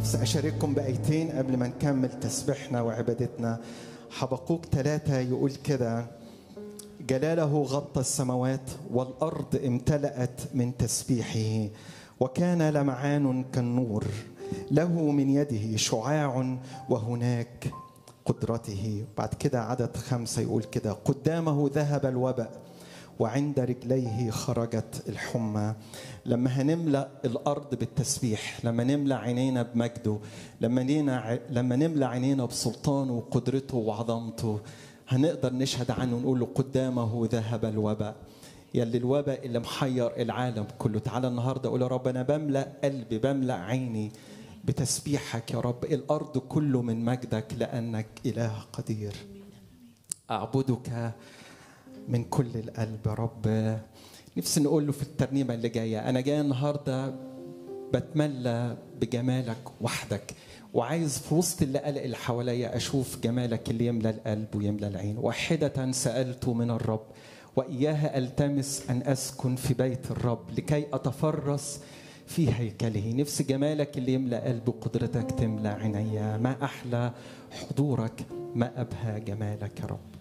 نفسي أشارككم بآيتين قبل ما نكمل تسبيحنا وعبادتنا حبقوك ثلاثة يقول كده جلاله غطى السماوات والأرض امتلأت من تسبيحه وكان لمعان كالنور له من يده شعاع وهناك قدرته بعد كده عدد خمسة يقول كده قدامه ذهب الوبأ وعند رجليه خرجت الحمى لما هنملا الارض بالتسبيح لما نملا عينينا بمجده لما نينا لما نملا عينينا بسلطانه وقدرته وعظمته هنقدر نشهد عنه ونقول له قدامه ذهب الوباء يلي الوباء اللي محير العالم كله تعالى النهارده قول يا رب انا بملا قلبي بملا عيني بتسبيحك يا رب الارض كله من مجدك لانك اله قدير اعبدك من كل القلب يا رب نفسي نقول له في الترنيمه اللي جايه انا جاي النهارده بتملى بجمالك وحدك وعايز في وسط اللي قلق اللي حواليا اشوف جمالك اللي يملى القلب ويملى العين واحده سالت من الرب واياها التمس ان اسكن في بيت الرب لكي اتفرس في هيكله نفس جمالك اللي يملى قلبي وقدرتك تملى عينيا ما احلى حضورك ما ابهى جمالك يا رب